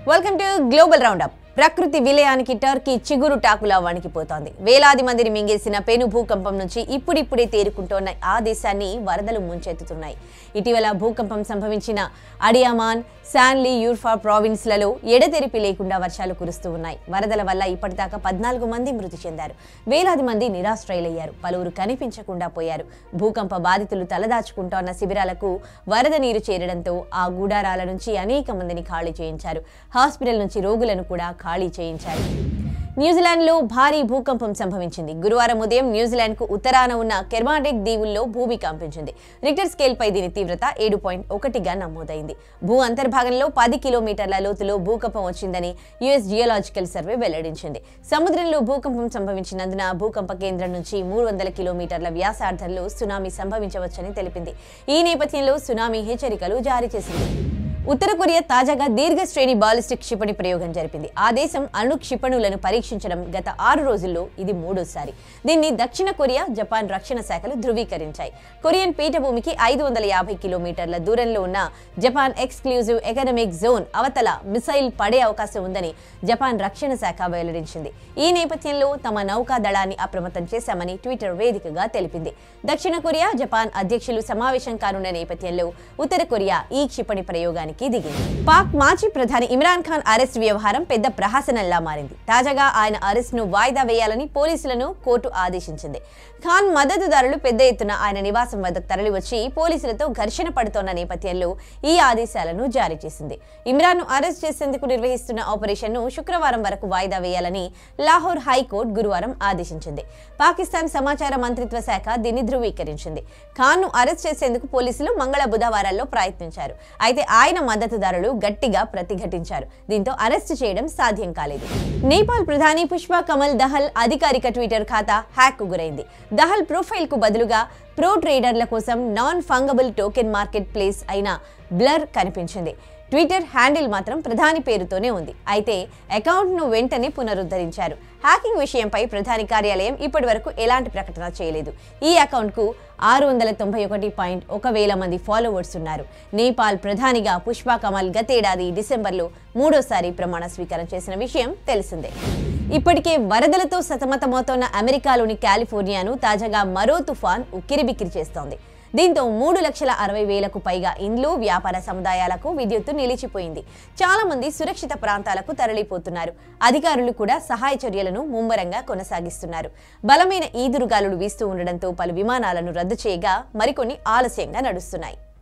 welcome to global roundup ప్రకృతి విలయానికి Turkey చిగురు టాకులా వణికిపోతోంది వేలాది మందిని మింగేసిన పెను భూకంపం నుంచి ఇప్పుడిప్పుడే తేరుకుంటోన్న ఆ దేశాన్ని వరదలు ముంచెత్తుతున్నాయి ఇటీవల భూకంపం సంభవించిన అడియామాన్ శాన్లీ యూర్ఫా ప్రావిన్స్లలో ఎడతెరిపి లేకుండా వర్షాలు కురుస్తూ ఉన్నాయి వరదల వల్ల ఇప్పటిదాకా పద్నాలుగు మంది మృతి చెందారు వేలాది మంది నిరాశ్రయులయ్యారు పలువురు కనిపించకుండా పోయారు భూకంప బాధితులు తలదాచుకుంటోన్న శిబిరాలకు వరద నీరు చేరడంతో ఆ గూడారాల నుంచి అనేక మందిని ఖాళీ చేయించారు హాస్పిటల్ నుంచి రోగులను కూడా ఖాళీ చేయించారు న్యూజిలాండ్లో భారీ భూకంపం సంభవించింది గురువారం ఉదయం న్యూజిలాండ్కు ఉత్తరాన ఉన్న కెర్మాడెక్ దీవుల్లో భూమి కంపించింది రిక్టర్ స్కేల్పై దీని తీవ్రత ఏడు పాయింట్ ఒకటిగా నమోదైంది భూ అంతర్భాగంలో పది కిలోమీటర్ల లోతులో భూకంపం వచ్చిందని యుఎస్ జియోలాజికల్ సర్వే వెల్లడించింది సముద్రంలో భూకంపం సంభవించినందున భూకంప కేంద్రం నుంచి మూడు వందల కిలోమీటర్ల వ్యాసార్థంలో సునామీ సంభవించవచ్చని తెలిపింది ఈ నేపథ్యంలో సునామీ హెచ్చరికలు జారీ చేసింది ఉత్తర కొరియా తాజాగా దీర్ఘ శ్రేణి బాలిస్టిక్ క్షిపణి ప్రయోగం జరిపింది ఆ దేశం అణు క్షిపణులను పరీక్షించడం గత ఆరు రోజుల్లో ఇది మూడోసారి దీన్ని దక్షిణ కొరియా జపాన్ రక్షణ శాఖలు ధృవీకరించాయి కొరియన్ పీఠభూమికి ఐదు వందల యాభై కిలోమీటర్ల దూరంలో ఉన్న జపాన్ ఎక్స్క్లూజివ్ ఎకనమిక్ జోన్ అవతల మిసైల్ పడే అవకాశం ఉందని జపాన్ రక్షణ శాఖ వెల్లడించింది ఈ నేపథ్యంలో తమ నౌకా దళాన్ని అప్రమత్తం చేశామని ట్విట్టర్ వేదికగా తెలిపింది దక్షిణ కొరియా జపాన్ అధ్యక్షులు సమావేశం కానున్న నేపథ్యంలో ఉత్తర కొరియా ఈ క్షిపణి ప్రయోగానికి దిగింది పాక్ మాజీ ప్రధాని ఇమ్రాన్ ఖాన్ అరెస్ట్ వ్యవహారం పెద్ద ప్రహసనంలా మారింది తాజాగా ఆయన అరెస్ట్ ను వాయిదా వేయాలని పోలీసులను కోర్టు ఆదేశించింది ఖాన్ మద్దతుదారులు పెద్ద ఎత్తున ఆయన నివాసం వద్ద తరలివచ్చి పోలీసులతో ఘర్షణ పడుతోన్న నేపథ్యంలో ఈ ఆదేశాలను జారీ చేసింది ఇమ్రాన్ ను అరెస్ట్ చేసేందుకు నిర్వహిస్తున్న ఆపరేషన్ ను శుక్రవారం వరకు వాయిదా వేయాలని లాహోర్ హైకోర్టు గురువారం ఆదేశించింది పాకిస్తాన్ సమాచార మంత్రిత్వ శాఖ దీన్ని ధృవీకరించింది ఖాన్ ను అరెస్ట్ చేసేందుకు పోలీసులు మంగళ బుధవారాల్లో ప్రయత్నించారు అయితే ఆయన మద్దతుదారులు గట్టిగా ప్రతిఘటించారు దీంతో అరెస్టు చేయడం సాధ్యం కాలేదు నేపాల్ ప్రధాని పుష్ప కమల్ దహల్ అధికారిక ట్విట్టర్ ఖాతా హ్యాక్ కు గురైంది దహల్ ప్రొఫైల్ కు బదులుగా ప్రో ట్రేడర్ల కోసం non fungible token marketplace అయిన బ్లర్ కనిపించింది ట్విట్టర్ హ్యాండిల్ మాత్రం ప్రధాని పేరుతోనే ఉంది అయితే అకౌంట్ను వెంటనే పునరుద్ధరించారు హ్యాకింగ్ విషయంపై ప్రధాని కార్యాలయం ఇప్పటి వరకు ఎలాంటి ప్రకటన చేయలేదు ఈ అకౌంట్కు ఆరు వందల తొంభై ఒకటి పాయింట్ ఒక వేల మంది ఫాలోవర్స్ ఉన్నారు నేపాల్ ప్రధానిగా పుష్ప కమల్ గతేడాది డిసెంబర్లో మూడోసారి ప్రమాణ స్వీకారం చేసిన విషయం తెలిసిందే ఇప్పటికే వరదలతో సతమతమవుతోన్న అమెరికాలోని కాలిఫోర్నియాను తాజాగా మరో తుఫాన్ ఉక్కిరిబిక్కిరి చేస్తోంది దీంతో మూడు లక్షల అరవై వేలకు పైగా ఇండ్లు వ్యాపార సముదాయాలకు విద్యుత్తు నిలిచిపోయింది చాలా మంది సురక్షిత ప్రాంతాలకు తరలిపోతున్నారు అధికారులు కూడా సహాయ చర్యలను ముమ్మరంగా కొనసాగిస్తున్నారు బలమైన ఈదురుగాలులు వీస్తూ ఉండడంతో పలు విమానాలను రద్దు చేయగా మరికొన్ని ఆలస్యంగా నడుస్తున్నాయి